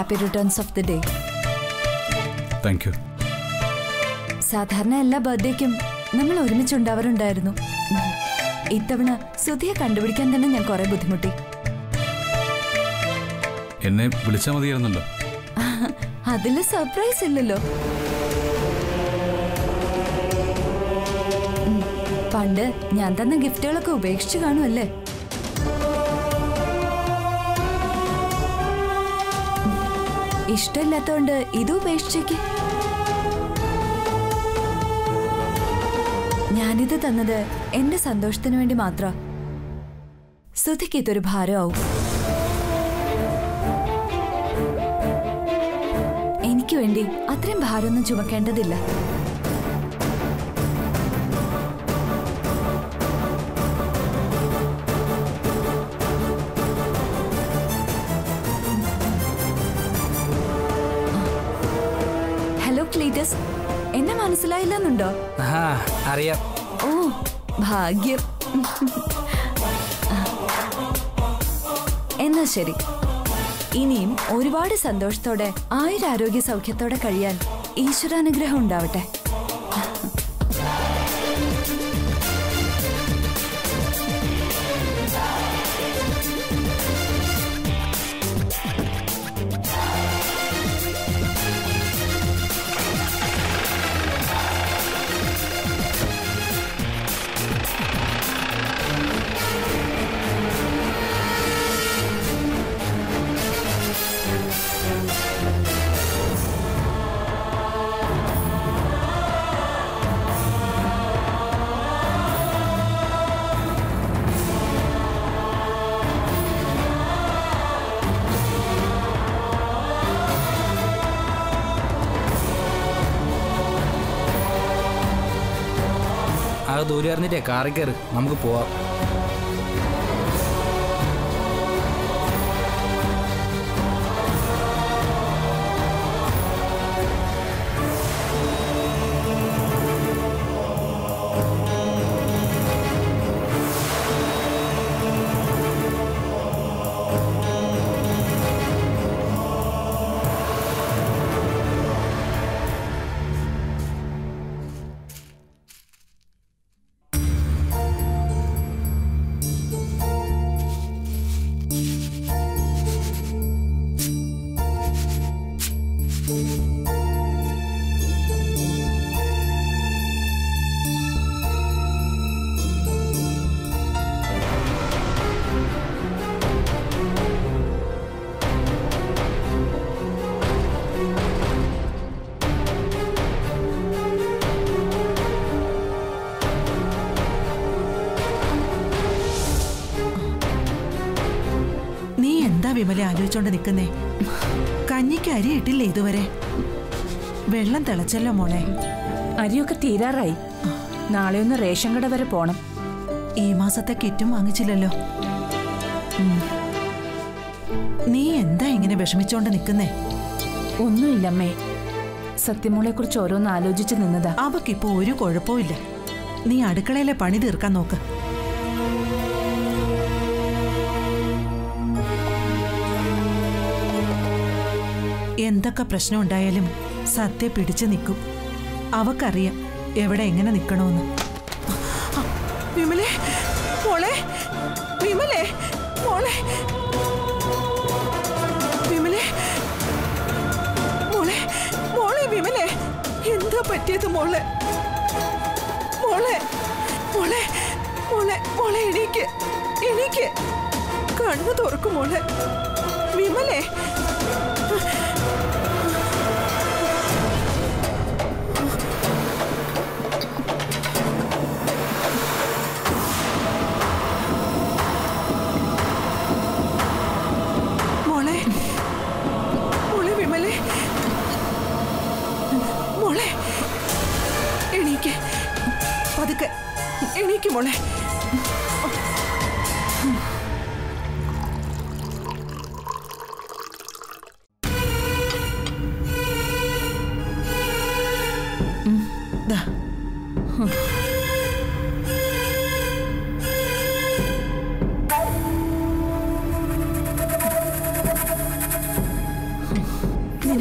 Happy returns of the day thank you സാധാരണ എല്ലാ ബർത്ത്ഡേക്കും നമ്മൾ ഒരുമിച്ചുണ്ടാവാറുണ്ടായിരുന്നു ഉം. ഇത്തവണ സുധിയെ കണ്ടുപിടിക്കാൻ തന്നെ ഞാൻ കുറെ ബുദ്ധിമുട്ടി എന്നെ വിളിച്ചാൽ മതിയായിരുന്നല്ലോ അതില് സർപ്രൈസ് ഇല്ലല്ലോ ഉം. പണ്ട് ഞാൻ തന്ന ഗിഫ്റ്റുകളൊക്കെ ഉപേക്ഷിച്ചു കാണുമല്ലേ ഉം. ഇഷ്ടമില്ലാത്തോണ്ട് ഇത് ഉപേക്ഷിച്ചേക്ക് ഞാനിത് തന്നത് എന്റെ സന്തോഷത്തിന് വേണ്ടി മാത്രം സുധിക്ക് ഇതൊരു ഭാരമാവും എനിക്ക് വേണ്ടി അത്രയും ഭാരമൊന്നും ചുമക്കേണ്ടതില്ല ഹലോ ക്ലീറ്റസ് എന്നെ മനസ്സിലായില്ലെന്നുണ്ടോ ആ അറിയാം ഓ ഭാഗ്യം എന്നാ ശരി ഇനിയും ഒരുപാട് സന്തോഷത്തോടെ ആയുരാരോഗ്യ സൗഖ്യത്തോടെ കഴിയാൻ ഈശ്വരാനുഗ്രഹം ഉണ്ടാവട്ടെ ആ ദൂരെ അറിഞ്ഞിട്ടേ കാറിൽ കയറ് നമുക്ക് പോവാം നീ എന്താ വിമല ആലോചിച്ചോണ്ട് നിൽക്കുന്നേ കഞ്ഞിക്ക് അരി ഇട്ടില്ലേ ഇതുവരെ വെള്ളം തിളച്ചല്ലോ മോളെ അരിയൊക്കെ തീരാറായി നാളെ ഒന്ന് റേഷൻ കട വരെ പോണം ഈ മാസത്തെ കിറ്റും വാങ്ങിച്ചില്ലല്ലോ ഉം. നീ എന്താ ഇങ്ങനെ വിഷമിച്ചോണ്ട് നിൽക്കുന്നേ ഒന്നുമില്ലമ്മേ സത്യമോളെ കുറിച്ച് ഓരോന്ന് ആലോചിച്ച് നിന്നതാ അവക്കിപ്പോ ഒരു കുഴപ്പമില്ല നീ അടുക്കളയിലെ പണി തീർക്കാൻ നോക്ക് എന്തൊക്കെ പ്രശ്നം ഉണ്ടായാലും സത്യ പിടിച്ചു നിൽക്കും അവക്കറിയാം എവിടെ എങ്ങനെ നിൽക്കണമെന്ന് വിമലേ മോളെ വിമലേ മോളെ വിമലേ മോളെ മോളെ വിമലേ എന്താ പറ്റിയത് മോളെ മോളെ മോളെ മോളെ മോളെ എണീക്ക് എണീക്ക് കണ്ണു തുറക്കും മോളെ വിമലേ മോളെ മോളെ വിമലേ മോളെ എണീക്ക് പതുക്കെ എണീക്ക് മോളെ ദാ.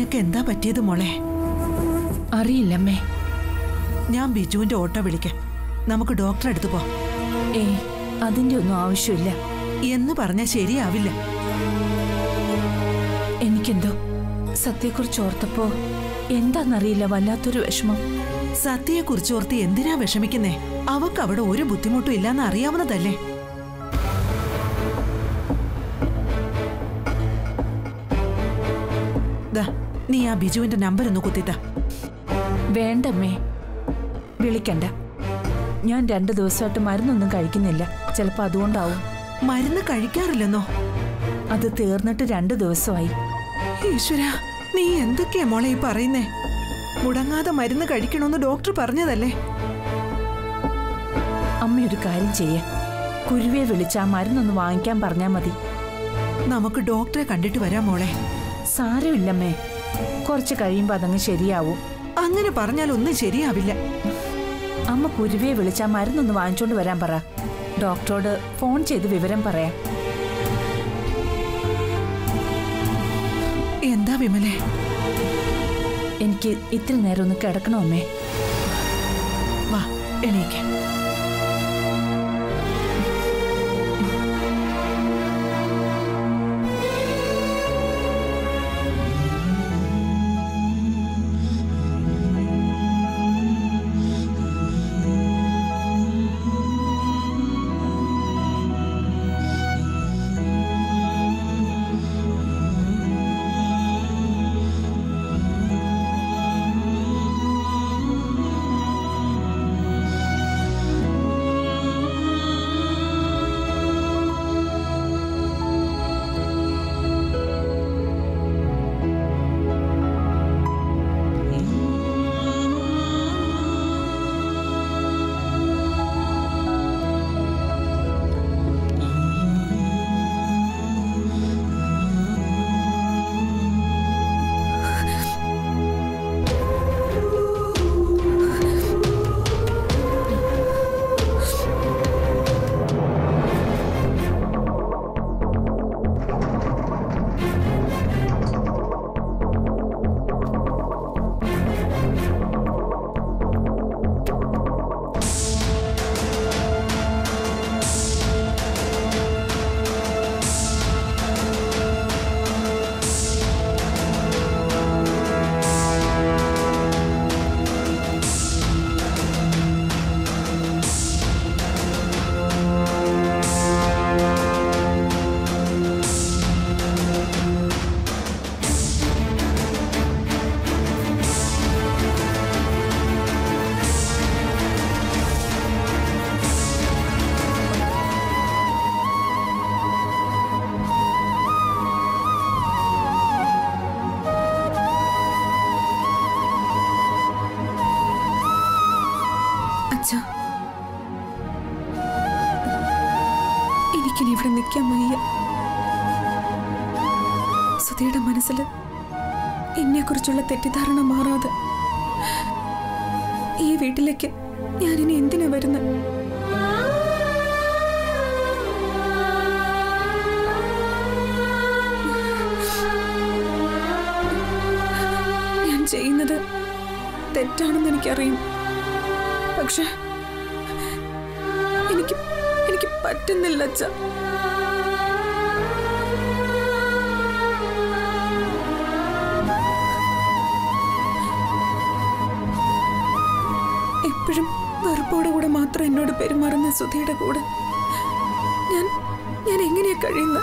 നിനക്ക് എന്താ പറ്റിയത് മോളെ അറിയില്ലമ്മേ ഞാൻ ബിജുവിന്റെ ഓട്ടോ വിളിക്കാം നമുക്ക് ഡോക്ടറെ അടുത്ത് പോ ഏ അതിന്റെ ഒന്നും ആവശ്യമില്ല എന്ന് പറഞ്ഞാൽ ശരിയാവില്ല എനിക്കെന്തോ സത്യക്കുറിച്ച് ഓർത്തപ്പോ എന്താന്നറിയില്ല വല്ലാത്തൊരു വിഷമം സത്യയെക്കുറിച്ച് ഓർത്ത് എന്തിനാ വിഷമിക്കുന്നേ അവക്ക് അവിടെ ഒരു ബുദ്ധിമുട്ടും ഇല്ലാന്ന് അറിയാവുന്നതല്ലേ ദാ, നീ ആ ബിജുവിന്റെ നമ്പർ ഒന്ന് കുത്തിത്ത വേണ്ടമ്മേ വിളിക്കണ്ട ഞാൻ രണ്ടു ദിവസമായിട്ട് മരുന്നൊന്നും കഴിക്കുന്നില്ല ചിലപ്പോൾ അതുകൊണ്ടാവും മരുന്ന് കഴിക്കാറില്ലെന്നോ അത് തീർന്നിട്ട് രണ്ടു ദിവസമായി ഈശ്വര നീ എന്തൊക്കെയാ മോളെ ഈ പറയുന്നേ മുടങ്ങാതെ മരുന്ന് കഴിക്കണമെന്ന് ഡോക്ടർ പറഞ്ഞതല്ലേ അമ്മ ഒരു കാര്യം ചെയ്യേ കുരുവിയെ വിളിച്ച് ആ മരുന്നൊന്ന് വാങ്ങിക്കാൻ പറഞ്ഞാൽ മതി നമുക്ക് ഡോക്ടറെ കണ്ടിട്ട് വരാം മോളെ സാരമില്ലമ്മേ കുറച്ച് കഴിയുമ്പോൾ അതങ്ങ് ശരിയാവും അങ്ങനെ പറഞ്ഞാൽ ഒന്നും ശരിയാവില്ല അമ്മ കുരുവിയെ വിളിച്ച് ആ മരുന്നൊന്ന് വാങ്ങിച്ചോണ്ട് വരാൻ പറ ഡോക്ടറോട് ഫോൺ ചെയ്ത് വിവരം പറയാം എന്താ വിമലേ എനിക്ക് ഇത്തിരി നേരം ഒന്ന് കിടക്കണോ അമ്മേ വാ എണീക്ക് അച്ഛ എനിക്കിനി ഇവിടെ നിൽക്കാൻ വയ്യ സുധിയുടെ മനസ്സിൽ എന്നെക്കുറിച്ചുള്ള തെറ്റിദ്ധാരണ മാറാതെ ഈ വീട്ടിലേക്ക് ഞാനിനി എന്തിനാ വരുന്നത് ഞാൻ ചെയ്യുന്നത് തെറ്റാണെന്ന് എനിക്കറിയും പക്ഷെ എനിക്ക് എനിക്ക് പറ്റുന്നില്ല അച്ഛ എപ്പോഴും വെറുപ്പോടെ കൂടെ മാത്രം എന്നോട് പെരുമാറുന്ന സുധിയുടെ കൂടെ ഞാൻ ഞാൻ എങ്ങനെയാ കഴിയുന്നത്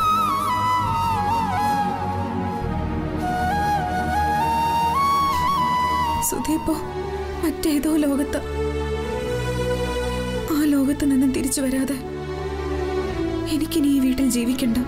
സുധി ഇപ്പോ മറ്റേതോ ലോകത്ത് ആ ലോകത്ത് നിന്നും തിരിച്ചു വരാതെ എനിക്കിനി ഈ വീട്ടിൽ ജീവിക്കണ്ട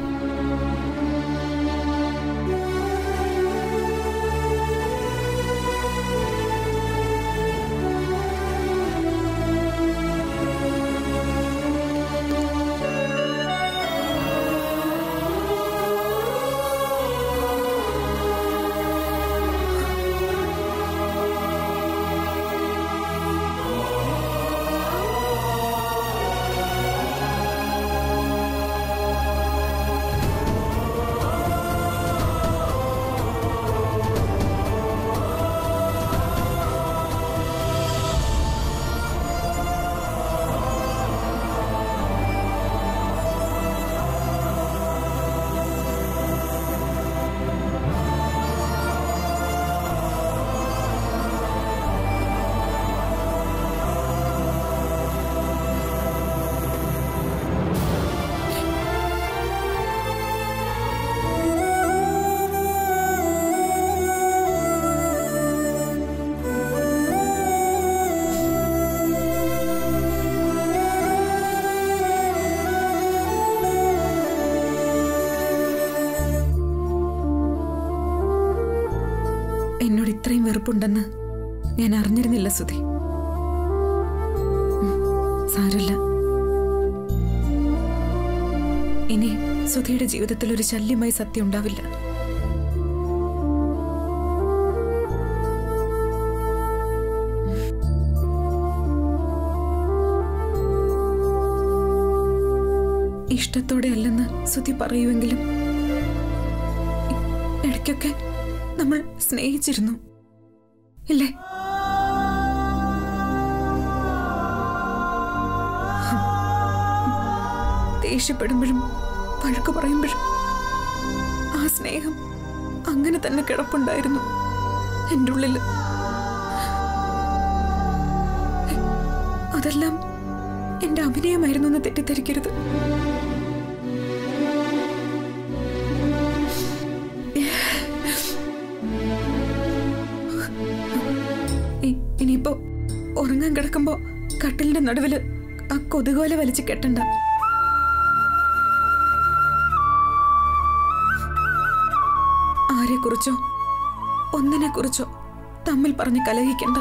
ഇത്രയും വെറുപ്പുണ്ടെന്ന് ഞാൻ അറിഞ്ഞിരുന്നില്ല സുധി ഉം, സാരമില്ല ഇനി സുധിയുടെ ജീവിതത്തിൽ ഒരു ശല്യമായി സത്യം ഉണ്ടാവില്ല ഇഷ്ടത്തോടെ അല്ലെന്ന് സുധി പറയുമെങ്കിലും ഇ- ഇടയ്ക്കൊക്കെ നമ്മൾ സ്നേഹിച്ചിരുന്നു ഇല്ലേ ദേഷ്യപ്പെടുമ്പോഴും വഴക്ക് പറയുമ്പോഴും ആ സ്നേഹം അങ്ങനെ തന്നെ കിടപ്പുണ്ടായിരുന്നു എൻ്റെ ഉള്ളില് അതെല്ലാം എന്റെ അഭിനയമായിരുന്നു എന്ന് തെറ്റിദ്ധരിക്കരുത് ഇ- ഇനിയിപ്പോ ഉറങ്ങാൻ കിടക്കുമ്പോ കട്ടിലിന്റെ നടുവില് ആ കൊതുകോല വലിച്ച് കെട്ടണ്ട ആരെക്കുറിച്ചോ ഒന്നിനെ കുറിച്ചോ തമ്മിൽ പറഞ്ഞ് കലഹിക്കണ്ട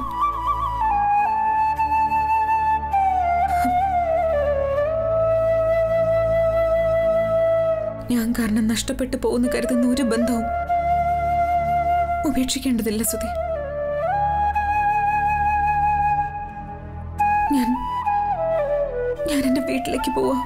ഞാൻ കാരണം നഷ്ടപ്പെട്ടു പോകുന്ന കരുതുന്ന ഒരു ബന്ധവും ഉപേക്ഷിക്കേണ്ടതില്ല സുധി ഞാൻ ഞാൻ എന്റെ വീട്ടിലേക്ക് പോവാ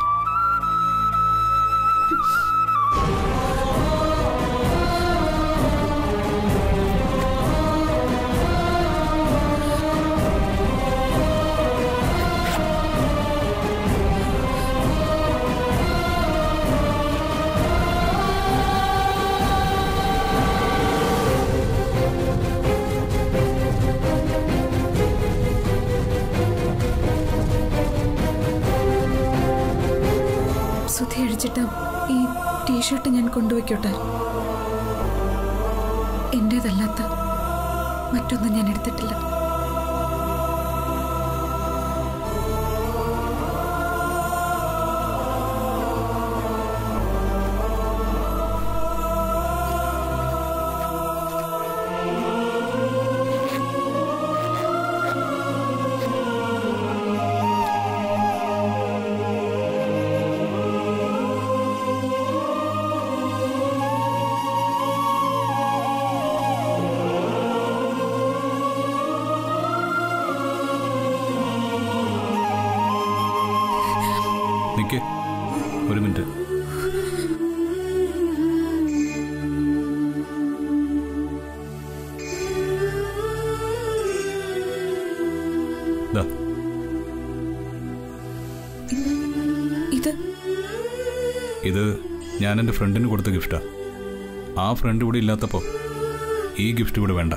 സുധി അഴിച്ചിട്ട് ഈ ടീഷർട്ട് ഞാൻ കൊണ്ടുവയ്ക്കോട്ടെ എന്റേതല്ലാത്ത മറ്റൊന്നും ഞാൻ എടുത്തിട്ടില്ല നിക്ക് ഒരു മിനിറ്റ് ദാ, ഇത് ഇത് ഞാൻ എൻ്റെ ഫ്രണ്ടിന് കൊടുത്ത ഗിഫ്റ്റാ ആ ഫ്രണ്ട് ഇവിടെ ഇല്ലാത്തപ്പോൾ ഈ ഗിഫ്റ്റ് ഇവിടെ വേണ്ട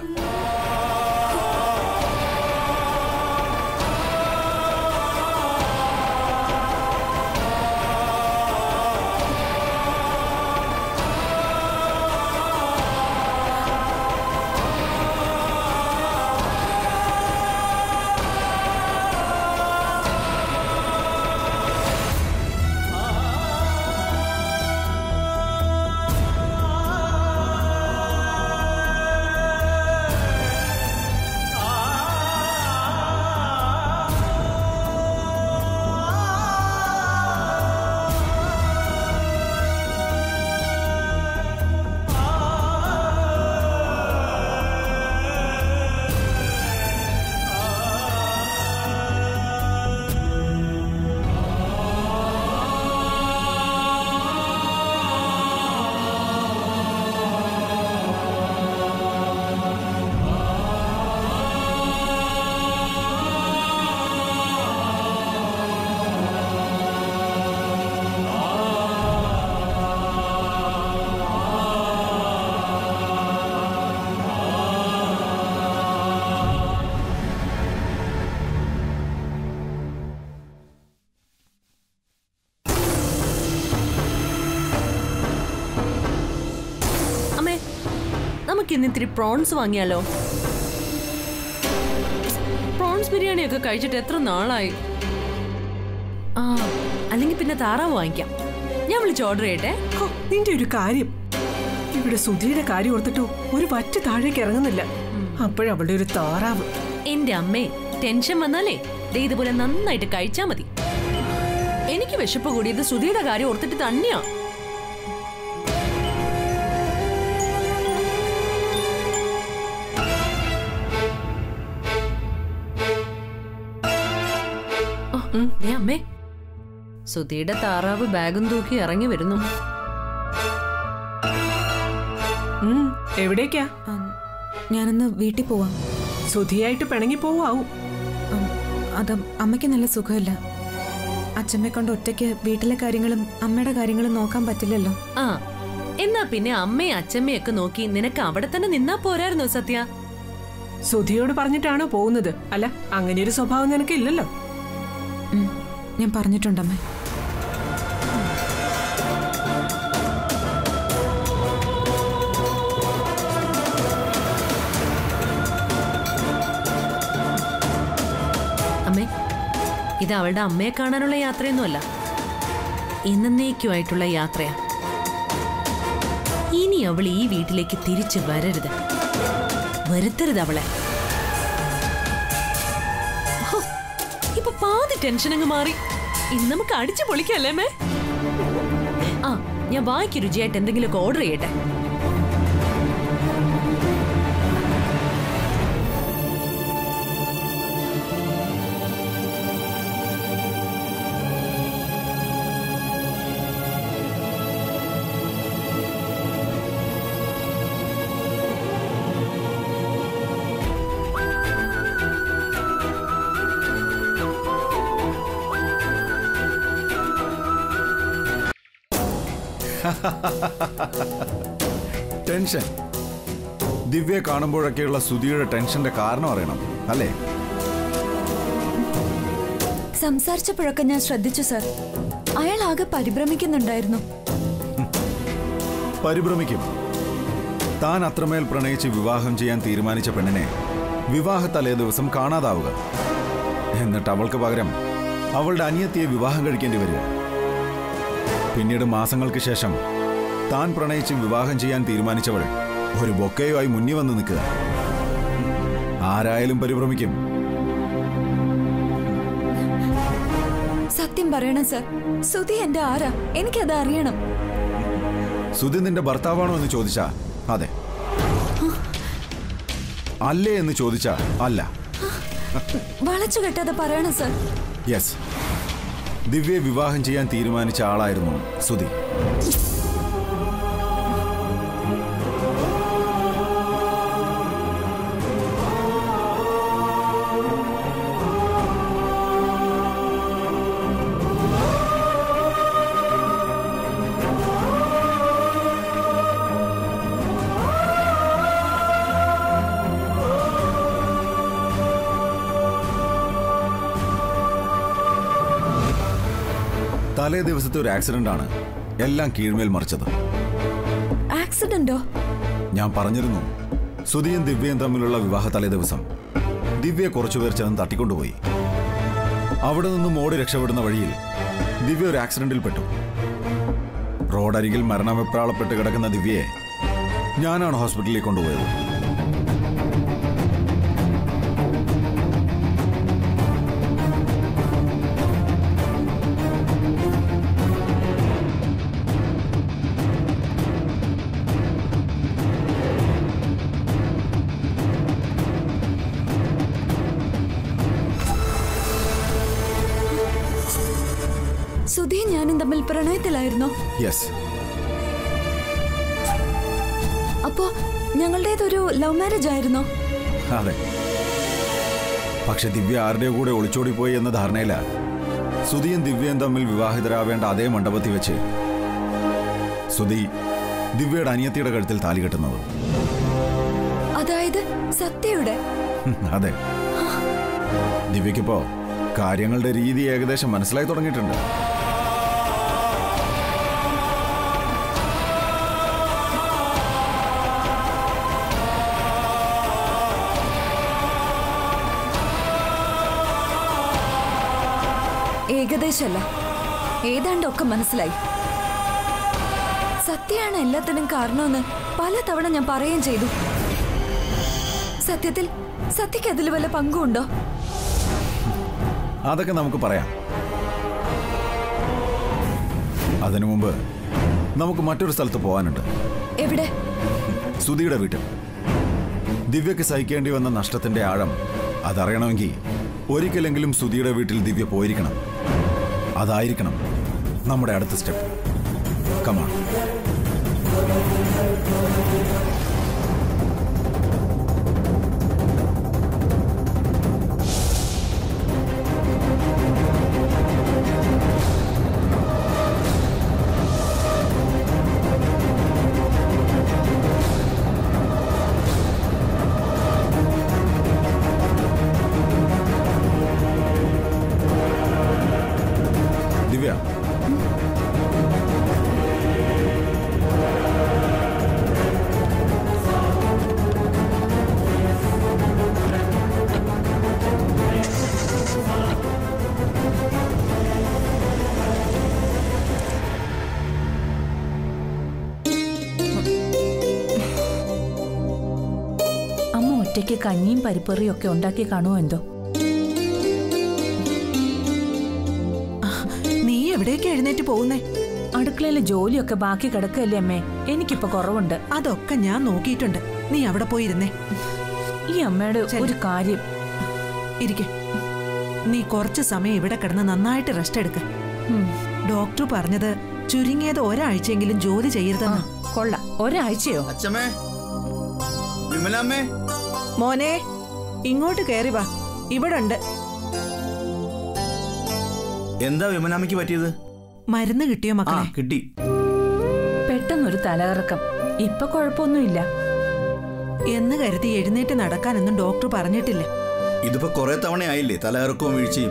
അമ്മേ നമുക്ക് ഇന്ന് ഇത്തിരി പ്രോൺസ് വാങ്ങിയാലോ പ്രോൺസ് ബിരിയാണിയൊക്കെ കഴിച്ചിട്ട് എത്ര നാളായി ആ അല്ലെങ്കിൽ പിന്നെ താറാവ് വാങ്ങിക്കാം ഞാൻ വിളിച്ച് ഓർഡർ ചെയ്യട്ടെ ഹോ, നിന്റെ ഒരു കാര്യം ഇവിടെ സുധിയുടെ കാര്യം ഓർത്തിട്ടോ ഒരു വറ്റ് താഴേക്ക് ഇറങ്ങുന്നില്ല അപ്പോഴവളുടെ ഒരു താറാവ് എന്റെ അമ്മേ ടെൻഷൻ വന്നാലേ ദേ ഇതുപോലെ നന്നായിട്ട് കഴിച്ചാ മതി എനിക്ക് വിശപ്പ് കൂടിയത് സുധിയുടെ കാര്യം ഓർത്തിട്ട് തന്നെയാ ഓ, ദേ അമ്മേ സുധിയുടെ താറാവ് ബാഗും തൂക്കി ഇറങ്ങി വരുന്നു ഉം, എവിടേക്കാ ഉം, ഞാനൊന്ന് വീട്ടിൽ പോവാം സുധിയായിട്ട് പിണങ്ങി പോവാവും ഉം, അത് അമ്മയ്ക്ക് നല്ല സുഖമില്ല അച്ഛമ്മയെ കൊണ്ട് ഒറ്റയ്ക്ക് വീട്ടിലെ കാര്യങ്ങളും അമ്മയുടെ കാര്യങ്ങളും നോക്കാൻ പറ്റില്ലല്ലോ ആ എന്നാ പിന്നെ അമ്മയും അച്ഛമ്മയും ഒക്കെ നോക്കി നിനക്ക് അവിടെ തന്നെ നിന്നാ പോരായിരുന്നോ സത്യ സുധിയോട് പറഞ്ഞിട്ടാണോ പോകുന്നത് അല്ല അങ്ങനെ ഒരു സ്വഭാവം നിനക്കില്ലല്ലോ ഉം, ഞാൻ പറഞ്ഞിട്ടുണ്ടമ്മേ അമ്മേ ഇത് അവളുടെ അമ്മയെ കാണാനുള്ള യാത്രയൊന്നുമല്ല എന്നേക്കുമായിട്ടുള്ള യാത്രയാ ഇനി അവൾ ഈ വീട്ടിലേക്ക് തിരിച്ചു വരരുത് വരുത്തരുത് അവളെ ഹോ, ഇപ്പൊ പാതി ടെൻഷൻ അങ്ങ് മാറി ഇന്ന് നമുക്ക് അടിച്ചു പൊളിക്കല്ലേ അമ്മേ ആ ഞാൻ വായിക്ക് രുചിയായിട്ട് എന്തെങ്കിലുമൊക്കെ ഓർഡർ ചെയ്യട്ടെ ടെൻഷൻ ദിവ്യയെ കാണുമ്പോഴൊക്കെയുള്ള സുധിയുടെ ടെൻഷന്റെ കാരണം അറിയണം അല്ലേ സംസാരിച്ചപ്പോഴൊക്കെ ഞാൻ ശ്രദ്ധിച്ചു സർ അയാൾ ആകെ പരിഭ്രമിക്കുന്നുണ്ടായിരുന്നു പരിഭ്രമിക്കും താൻ അത്രമേൽ പ്രണയിച്ച് വിവാഹം ചെയ്യാൻ തീരുമാനിച്ച പെണ്ണിനെ വിവാഹ തലേ ദിവസം കാണാതാവുക എന്നിട്ട് അവൾക്ക് പകരം അവളുടെ അനിയത്തിയെ വിവാഹം കഴിക്കേണ്ടി വരിക പിന്നീട് മാസങ്ങൾക്ക് ശേഷം താൻ പ്രണയിച്ച് വിവാഹം ചെയ്യാൻ തീരുമാനിച്ചവൾ ഒരു ബൊക്കയുമായി മുന്നിൽ വന്ന് നിൽക്കുക ആരായാലും പരിഭ്രമിക്കും സത്യം പറയണം സർ സുധി എന്റെ ആരാ എനിക്കത് അറിയണം സുധി നിന്റെ ഭർത്താവാണോ എന്ന് ചോദിച്ചാ അതെ അല്ലേ എന്ന് ചോദിച്ചാ അല്ല വളച്ചു കെട്ടാതെ പറയണം സർ യെസ് ദിവ്യയെ വിവാഹം ചെയ്യാൻ തീരുമാനിച്ച ആളായിരുന്നു സുധി തലേ ദിവസത്തെ ഒരു ആക്സിഡന്റ് ആണ് എല്ലാം കീഴ്മേൽ മറിച്ചത് ആക്സിഡന്റോ ഞാൻ പറഞ്ഞിരുന്നു സുധിയും ദിവ്യയും തമ്മിലുള്ള വിവാഹ തലേ ദിവസം ദിവ്യ കുറച്ചുപേർ ചേർന്ന് തട്ടിക്കൊണ്ടുപോയി അവിടെ നിന്നും ഓടി രക്ഷപ്പെടുന്ന വഴിയിൽ ദിവ്യ ഒരു ആക്സിഡന്റിൽ പെട്ടു റോഡരികിൽ മരണവെപ്രാളപ്പെട്ട് കിടക്കുന്ന ദിവ്യയെ ഞാനാണ് ഹോസ്പിറ്റലിൽ കൊണ്ടുപോയത് സുധിയും ഞാനും തമ്മിൽ പ്രണയത്തിലായിരുന്നോ യെസ് അപ്പോ ഞങ്ങളുടേതൊരു ലവ് മാരേജ് ആയിരുന്നോ അതെ പക്ഷെ ദിവ്യ ആരുടെയോ കൂടെ ഒളിച്ചോടിപ്പോയി എന്ന ധാരണയില സുധിയും ദിവ്യയും തമ്മിൽ വിവാഹിതരാവേണ്ട അതേ മണ്ഡപത്തിൽ വെച്ച് സുധി ദിവ്യയുടെ അനിയത്തിയുടെ കഴുത്തിൽ താലി കെട്ടുന്നത് അതായത് സത്യയുടെ ഹും, അതെ ദിവ്യക്കിപ്പോ കാര്യങ്ങളുടെ രീതി ഏകദേശം മനസ്സിലായി തുടങ്ങിയിട്ടുണ്ട് ഏകദേശമല്ല ഏതാണ്ടൊക്കെ മനസ്സിലായി സത്യമാണ് എല്ലാത്തിനും കാരണമെന്ന് പലതവണ ഞാൻ പറയുകയും ചെയ്തു സത്യത്തിൽ സത്യക്ക് അതിൽ വല്ല പങ്കുണ്ടോ അതൊക്കെ നമുക്ക് പറയാം അതിനു മുമ്പ് നമുക്ക് മറ്റൊരു സ്ഥലത്ത് പോകാനുണ്ട് എവിടെ സുധിയുടെ വീട്ടിൽ ദിവ്യക്ക് സഹിക്കേണ്ടി വന്ന നഷ്ടത്തിന്റെ ആഴം അതറിയണമെങ്കിൽ ഒരിക്കലെങ്കിലും സുധിയുടെ വീട്ടിൽ ദിവ്യ പോയിരിക്കണം അതായിരിക്കണം നമ്മുടെ അടുത്ത സ്റ്റെപ്പ് കമാൺ ദിവ്യ അമ്മ ഒറ്റയ്ക്ക് കഞ്ഞിയും പരിപ്പറിയും ഒക്കെ ഉണ്ടാക്കി കാണുമോ എന്തോ നീ എവിടേക്ക് എഴുന്നേറ്റ് പോകുന്നേ അടുക്കളയിലെ ജോലിയൊക്കെ ബാക്കി കിടക്കല്ലേ അമ്മേ എനിക്കിപ്പോ കുറവുണ്ട് അതൊക്കെ ഞാൻ നോക്കിയിട്ടുണ്ട് നീ അവിടെ പോയിരുന്നേ ഈ അമ്മയുടെ ഒരു കാര്യം ഇരിക്കെ നീ കുറച്ച് സമയം ഇവിടെ കിടന്ന് നന്നായിട്ട് റെസ്റ്റ് എടുക്ക ഉം. ഡോക്ടർ പറഞ്ഞത് ചുരുങ്ങിയത് ഒരാഴ്ചയെങ്കിലും ജോലി ആ, ചെയ്യരുതെന്ന് കൊള്ളാം ഒരാഴ്ചയോ അച്ഛമ്മേ വിമലാമ്മേ മോനെ ഇങ്ങോട്ട് കയറി വാ ഇവിടെ ഉണ്ട് എന്താ വിമലാമ്മയ്ക്ക് പറ്റിയത് മരുന്ന് കിട്ടിയോ ആ മക്കളെ കിട്ടി പെട്ടെന്നൊരു തലകറക്കം ഇപ്പൊ കുഴപ്പമൊന്നുമില്ല എന്ന് കരുതി എഴുന്നേറ്റ് നടക്കാനൊന്നും ഡോക്ടർ പറഞ്ഞിട്ടില്ല ഇതിപ്പോ കുറെ തവണയായില്ലേ തലകറക്കവും വീഴ്ചയും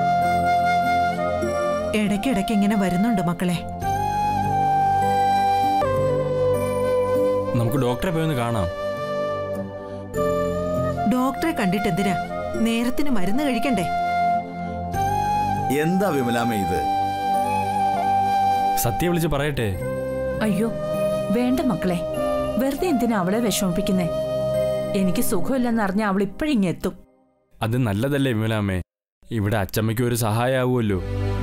ഇടയ്ക്കിടയ്ക്ക് ഇങ്ങനെ വരുന്നുണ്ട് മക്കളെ നമുക്ക് ഡോക്ടറെ പോയി ഒന്ന് കാണാം ഡോക്ടറെ കണ്ടിട്ട് എന്തിനാ നേരത്തിന് മരുന്ന് കഴിക്കണ്ടേ എന്താ വിമലാമ്മ ഇത് സത്യം വിളിച്ച് പറയട്ടെ അയ്യോ വേണ്ട മക്കളെ വെറുതെ എന്തിനാ അവളെ വിഷമിപ്പിക്കുന്നേ എനിക്ക് സുഖമില്ലെന്ന് അറിഞ്ഞ അവൾ ഇപ്പോഴിങ്ങെത്തും അത് നല്ലതല്ലേ വിമലാമ്മേ ഇവിടെ അച്ചമ്മയ്ക്ക് ഒരു സഹായമാവുമല്ലോ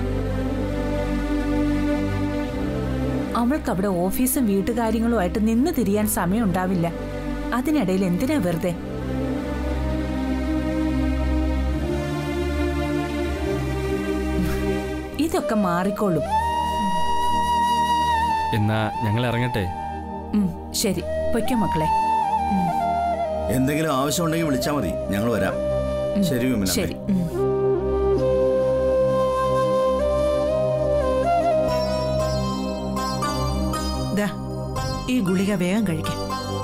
അവൾക്ക് അവിടെ ഓഫീസും വീട്ടുകാര്യങ്ങളുമായിട്ട് നിന്ന് തിരിയാൻ സമയം ഉണ്ടാവില്ല അതിനിടയിൽ എന്തിനാ വെറുതെ ഇതൊക്കെ മാറിക്കോളും എന്നാ ഞങ്ങൾ ഇറങ്ങട്ടെ ഉം, ശരി പൊയ്ക്കോ മക്കളെ എന്തെങ്കിലും ആവശ്യമുണ്ടെങ്കിൽ വിളിച്ചാൽ മതി ഞങ്ങൾ വരാം ശരി വിമലാമ്മേ ശരി ഉം. ദാ ഈ ഗുളിക വേഗം കഴിക്കാം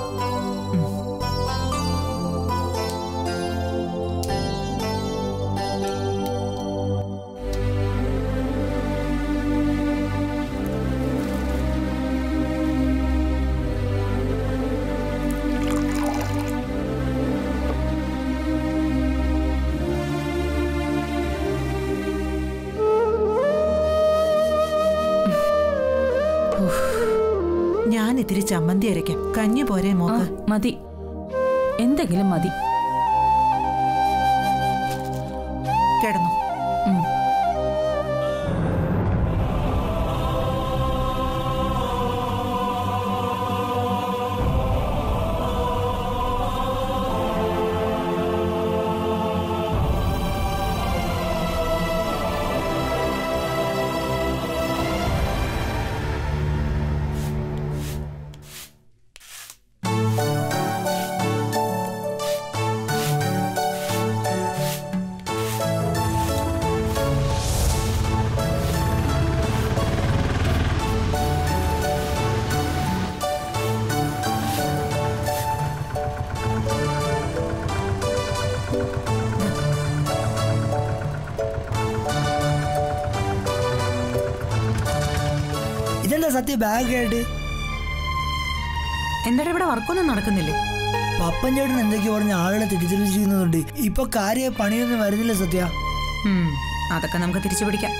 ഞാൻ ഇത്തിരി ചമ്മന്തി അരയ്ക്കാം കഞ്ഞി പോരെ ആ, മോക്ക് മതി എന്തെങ്കിലും മതി കിടന്നു ഉം. ഇതെന്താ സത്യ ബാഗ് ആയിട്ട് എന്താടാ ഇവിടെ വർക്കൊന്നും നടക്കുന്നില്ലേ പപ്പൻ ചേട്ടൻ എന്തൊക്കെയോ പറഞ്ഞ ആളുകളെ തെറ്റിദ്ധരിച്ചിരിക്കുന്നുണ്ട് ഇപ്പൊ കാര്യ പണിയൊന്നും വരുന്നില്ല സത്യ ഉം, അതൊക്കെ നമുക്ക് തിരിച്ചു പിടിക്കാം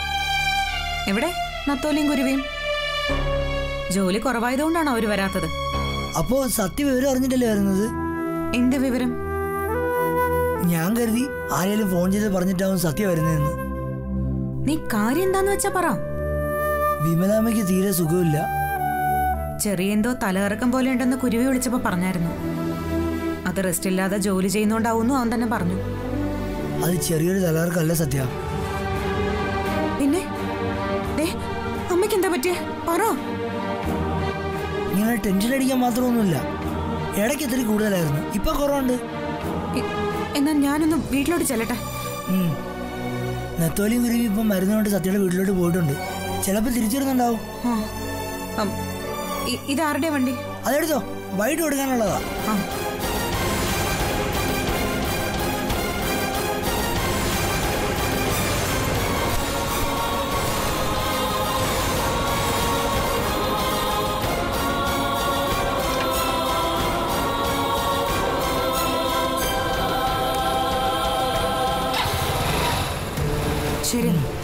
എവിടെ നത്തോലിയും കുരുവിയും ജോലി കുറവായതുകൊണ്ടാണോ അവര് വരാത്തത് അപ്പോ സത്യ വിവരം അറിഞ്ഞിട്ടല്ലേ വരുന്നത് എന്ത് വിവരം ഞാൻ കരുതി ആരെങ്കിലും ഫോൺ ചെയ്ത് പറഞ്ഞിട്ടാവും സത്യ വരുന്നതെന്ന് നീ കാര്യം എന്താന്ന് വെച്ചാ പറ വിമലാമ്മയ്ക്ക് തീരെ സുഖമില്ല ചെറിയ എന്തോ തലകറക്കം പോലെ ഉണ്ടെന്ന് കുരുവി വിളിച്ചപ്പോ പറഞ്ഞായിരുന്നു അത് റെസ്റ്റ് ഇല്ലാതെ ജോലി ചെയ്യുന്നോണ്ടാവുന്നു അവൻ തന്നെ പറഞ്ഞു അത് ചെറിയൊരു തലകർക്കല്ല സത്യ പിന്നെ ദേ, അമ്മയ്ക്ക് എന്താ പറ്റിയ പറ ഇങ്ങനെ ടെൻഷൻ അടിക്കാൻ മാത്രമൊന്നുമില്ല ഇടയ്ക്ക് ഇത്തിരി കൂടുതലായിരുന്നു ഇപ്പൊ കുറവുണ്ട് എ- എന്നാ ഞാനൊന്ന് വീട്ടിലോട്ട് ചെല്ലട്ടെ ഉം. നെത്തോലിയും കുരുവി ഇപ്പം മരുന്നുകൊണ്ട് സത്യയുടെ വീട്ടിലോട്ട് പോയിട്ടുണ്ട് ചിലപ്പോൾ തിരിച്ചിരുന്നുണ്ടാവും ആ. അം, ഇ- ഇതാരുടെ വണ്ടി അതെടുത്തോ വൈകിട്ട് കൊടുക്കാനുള്ളതാ ആ ശരി